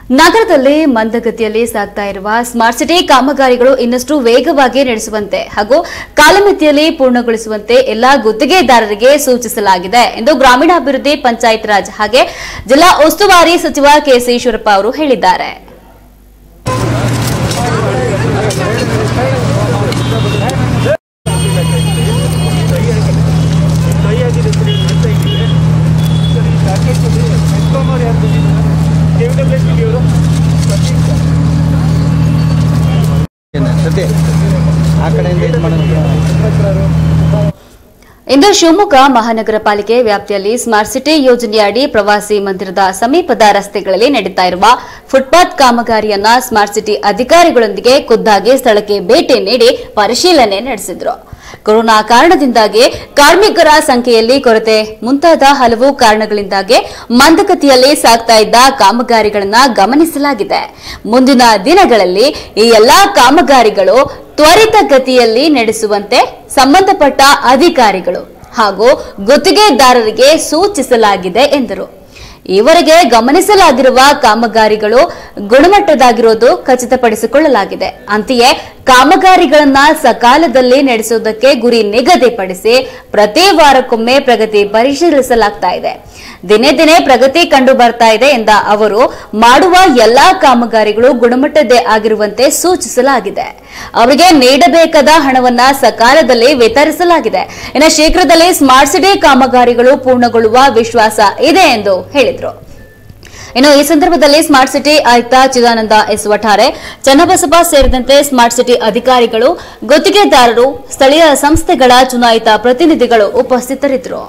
ನಗರದಲ್ಲಿ ಮಂದಗತಿಯಲ್ಲಿ ಸಾಗ್ತಾ ಇರುವ ಸ್ಮಾರ್ಟ್ ಸಿಟಿ ಕಾಮಗಾರಿಗಳು ಇನ್ನಷ್ಟು ವೇಗವಾಗಿ ನಡೆಸುವಂತೆ ಹಾಗೂ ಕಾಲಮಿತಿಯಲ್ಲಿ ಪೂರ್ಣಗೊಳಿಸುವಂತೆ ಎಲ್ಲಾ ಗುತ್ತಿಗೆದಾರರಿಗೆ ಸೂಚಿಸಲಾಗಿದೆ ಎಂದು ಗ್ರಾಮೀಣಾಭಿವೃದ್ಧಿ ಪಂಚಾಯತ್ ರಾಜ್ ಹಾಗೆ ಜಿಲ್ಲಾ ಉಸ್ತುವಾರಿ ಸಚಿವ ಕೆಸಿ ಈಶ್ವರಪ್ಪ ಅವರು ಹೇಳಿದ್ದಾರೆ ಸತ್ಯ ಆ ಕಡೆಯಿಂದ ಇದು ಮಾಡೋದು ಇಂದು ಶಿವಮೊಗ್ಗ ಮಹಾನಗರ ಪಾಲಿಕೆ ವ್ಯಾಪ್ತಿಯಲ್ಲಿ ಸ್ಮಾರ್ಟ್ ಸಿಟಿ ಯೋಜನೆಯಡಿ ಪ್ರವಾಸಿ ಮಂದಿರದ ಸಮೀಪದ ರಸ್ತೆಗಳಲ್ಲಿ ನಡೀತಾ ಇರುವ ಫುಟ್ಪಾತ್ ಕಾಮಗಾರಿಯನ್ನ ಸ್ಮಾರ್ಟ್ ಸಿಟಿ ಅಧಿಕಾರಿಗಳೊಂದಿಗೆ ಖುದ್ದಾಗಿ ಸ್ಥಳಕ್ಕೆ ಭೇಟಿ ನೀಡಿ ಪರಿಶೀಲನೆ ನಡೆಸಿದ್ರು ಕೊರೋನಾ ಕಾರಣದಿಂದಾಗಿ ಕಾರ್ಮಿಕರ ಸಂಖ್ಯೆಯಲ್ಲಿ ಕೊರತೆ ಮುಂತಾದ ಹಲವು ಕಾರಣಗಳಿಂದಾಗಿ ಮಂದಗತಿಯಲ್ಲಿ ಸಾಗ್ತಾ ಇದ್ದ ಕಾಮಗಾರಿಗಳನ್ನ ಗಮನಿಸಲಾಗಿದೆ ಮುಂದಿನ ದಿನಗಳಲ್ಲಿ ಈ ಎಲ್ಲಾ ಕಾಮಗಾರಿಗಳು ತ್ವರಿತ ಗತಿಯಲ್ಲಿ ನಡೆಸುವಂತೆ ಸಂಬಂಧಪಟ್ಟ ಅಧಿಕಾರಿಗಳು ಹಾಗೂ ಗುತ್ತಿಗೆದಾರರಿಗೆ ಸೂಚಿಸಲಾಗಿದೆ ಎಂದರು ಈವರೆಗೆ ಗಮನಿಸಲಾಗಿರುವ ಕಾಮಗಾರಿಗಳು ಗುಣಮಟ್ಟದಾಗಿರೋದು ಖಚಿತಪಡಿಸಿಕೊಳ್ಳಲಾಗಿದೆ ಅಂತೆಯೇ ಕಾಮಗಾರಿಗಳನ್ನ ಸಕಾಲದಲ್ಲಿ ನಡೆಸುವುದಕ್ಕೆ ಗುರಿ ನಿಗದಿಪಡಿಸಿ ಪ್ರತಿ ವಾರಕ್ಕೊಮ್ಮೆ ಪ್ರಗತಿ ಪರಿಶೀಲಿಸಲಾಗ್ತಾ ಇದೆ ದಿನೇ ದಿನೇ ಪ್ರಗತಿ ಕಂಡು ಬರ್ತಾ ಇದೆ ಎಂದ ಅವರು ಮಾಡುವ ಎಲ್ಲಾ ಕಾಮಗಾರಿಗಳು ಗುಣಮಟ್ಟದೇ ಆಗಿರುವಂತೆ ಸೂಚಿಸಲಾಗಿದೆ ಅವರಿಗೆ ನೀಡಬೇಕಾದ ಹಣವನ್ನ ಸಕಾಲದಲ್ಲಿ ವಿತರಿಸಲಾಗಿದೆ ಇನ್ನು ಶೀಘ್ರದಲ್ಲೇ ಸ್ಮಾರ್ಟ್ ಸಿಟಿ ಕಾಮಗಾರಿಗಳು ಪೂರ್ಣಗೊಳ್ಳುವ ವಿಶ್ವಾಸ ಇದೆ ಎಂದು ಹೇಳಿದರು ಇನ್ನು ಈ ಸಂದರ್ಭದಲ್ಲಿ ಸ್ಮಾರ್ಟ್ ಸಿಟಿ ಆಯುಕ್ತ ಚಿದಾನಂದ ಎಸ್ ವಠಾರೆ ಚನ್ನಬಸಪ್ಪ ಸೇರಿದಂತೆ ಸ್ಮಾರ್ಟ್ ಸಿಟಿ ಅಧಿಕಾರಿಗಳು ಗುತ್ತಿಗೆದಾರರು ಸ್ಥಳೀಯ ಸಂಸ್ಥೆಗಳ ಚುನಾಯಿತ ಪ್ರತಿನಿಧಿಗಳು ಉಪಸ್ಥಿತರಿದ್ದರು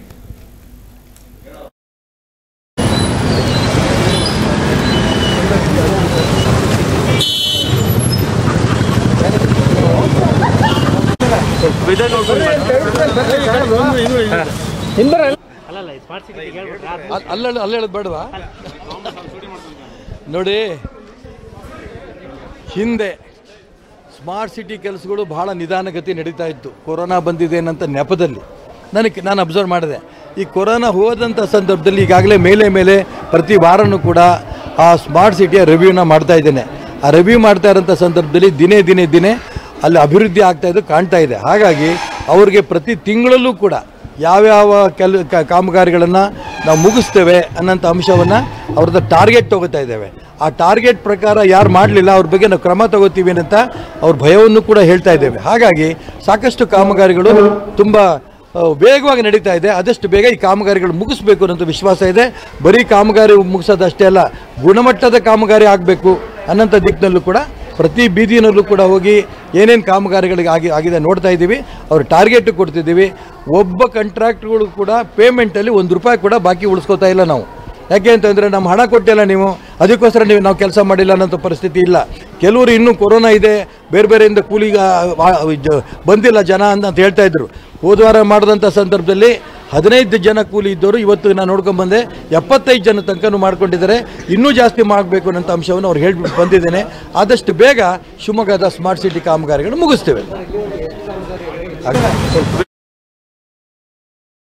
ಅಲ್- ಅಲ್ಲ ಅಲ್ಲ ಹೇಳೋದು ಬೇಡವಾ ನೋಡಿ ಹಿಂದೆ ಸ್ಮಾರ್ಟ್ ಸಿಟಿ ಕೆಲಸಗಳು ಬಹಳ ನಿಧಾನಗತಿ ನಡೀತಾ ಇತ್ತು ಕೊರೋನಾ ಬಂದಿದೆ ಅನ್ನಂತ ನೆಪದಲ್ಲಿ ನನಗೆ ನಾನು ಅಬ್ಸರ್ವ್ ಮಾಡಿದೆ ಈ ಕೊರೋನಾ ಹೋದಂಥ ಸಂದರ್ಭದಲ್ಲಿ ಈಗಾಗಲೇ ಮೇಲೆ ಮೇಲೆ ಪ್ರತಿ ವಾರನೂ ಕೂಡ ಆ ಸ್ಮಾರ್ಟ್ ಸಿಟಿಯ ರಿವ್ಯೂನ ಮಾಡ್ತಾ ಇದ್ದೇನೆ ಆ ರಿವ್ಯೂ ಮಾಡ್ತಾ ಇರೋಂಥ ಸಂದರ್ಭದಲ್ಲಿ ದಿನೇ ದಿನೇ ದಿನೇ ಅಲ್ಲಿ ಅಭಿವೃದ್ಧಿ ಆಗ್ತಾ ಇದ್ದು ಕಾಣ್ತಾ ಇದೆ ಹಾಗಾಗಿ ಅವ್ರಿಗೆ ಪ್ರತಿ ತಿಂಗಳಲ್ಲೂ ಕೂಡ ಯಾವ್ಯಾವ ಕೆಲ ಕ- ಕಾಮಗಾರಿಗಳನ್ನು ನಾವು ಮುಗಿಸ್ತೇವೆ ಅನ್ನೋಂಥ ಅಂಶವನ್ನು ಅವ್ರದ್ದು ಟಾರ್ಗೆಟ್ ತಗೋತಾ ಇದ್ದೇವೆ ಆ ಟಾರ್ಗೆಟ್ ಪ್ರಕಾರ ಯಾರು ಮಾಡಲಿಲ್ಲ ಅವ್ರ ಬಗ್ಗೆ ನಾವು ಕ್ರಮ ತಗೋತೀವಿ ಅಂತ ಅವ್ರ ಭಯವನ್ನು ಕೂಡ ಹೇಳ್ತಾ ಇದ್ದೇವೆ ಹಾಗಾಗಿ ಸಾಕಷ್ಟು ಕಾಮಗಾರಿಗಳು ತುಂಬ ಆ, ವೇಗವಾಗಿ ನಡೀತಾ ಇದೆ ಆದಷ್ಟು ಬೇಗ ಈ ಕಾಮಗಾರಿಗಳು ಮುಗಿಸ್ಬೇಕು ಅನ್ನೋಂಥ ವಿಶ್ವಾಸ ಇದೆ ಬರೀ ಕಾಮಗಾರಿ ಮುಗಿಸೋದಷ್ಟೇ ಅಲ್ಲ ಗುಣಮಟ್ಟದ ಕಾಮಗಾರಿ ಆಗಬೇಕು ಅನ್ನೋಂಥ ದಿಕ್ಕಿನಲ್ಲೂ ಕೂಡ ಪ್ರತಿ ಬೀದಿನಲ್ಲೂ ಕೂಡ ಹೋಗಿ ಏನೇನು ಕಾಮಗಾರಿಗಳಿಗೆ ಆಗಿ ಆಗಿದೆ ನೋಡ್ತಾ ಇದ್ದೀವಿ ಅವ್ರ ಟಾರ್ಗೆಟ್ ಕೊಡ್ತಿದ್ದೀವಿ ಒಬ್ಬ ಕಾಂಟ್ರಾಕ್ಟ್ಗಳು ಕೂಡ ಪೇಮೆಂಟಲ್ಲಿ ಒಂದು ರೂಪಾಯಿ ಕೂಡ ಬಾಕಿ ಉಳಿಸ್ಕೋತಾ ಇಲ್ಲ ನಾವು ಯಾಕೆ ಅಂತಂದರೆ ನಮ್ಮ ಹಣ ಕೊಟ್ಟಿಲ್ಲ ನೀವು ಅದಕ್ಕೋಸ್ಕರ ನೀವು ನಾವು ಕೆಲಸ ಮಾಡಿಲ್ಲ ಅನ್ನೋಂಥ ಪರಿಸ್ಥಿತಿ ಇಲ್ಲ ಕೆಲವರು ಇನ್ನೂ ಕೊರೋನಾ ಇದೆ ಬೇರೆ ಬೇರೆಯಿಂದ ಕೂಲಿಗೆ ಆ, ಆ, ಜ- ಬಂದಿಲ್ಲ ಜನ ಅಂತ ಹೇಳ್ತಾ ಇದ್ರು ಹೋದ ವಾರ ಮಾಡಿದಂಥ ಸಂದರ್ಭದಲ್ಲಿ ಹದಿನೈದು ಜನ ಕೂಲಿ ಇದ್ದವರು ಇವತ್ತು ನಾನು ನೋಡ್ಕೊಂಡ್ಬಂದೆ ಎಪ್ಪತ್ತೈದು ಜನ ತನಕನೂ ಮಾಡ್ಕೊಂಡಿದ್ದಾರೆ ಇನ್ನೂ ಜಾಸ್ತಿ ಮಾಡಬೇಕು ಅನ್ನೋಂಥ ಅಂಶವನ್ನು ಅವ್ರು ಹೇಳ್ಬಿಟ್ಟು ಬಂದಿದ್ದೇನೆ ಆದಷ್ಟು ಬೇಗ ಶಿವಮೊಗ್ಗದ ಸ್ಮಾರ್ಟ್ ಸಿಟಿ ಕಾಮಗಾರಿಗಳು ಮುಗಿಸ್ತೇವೆ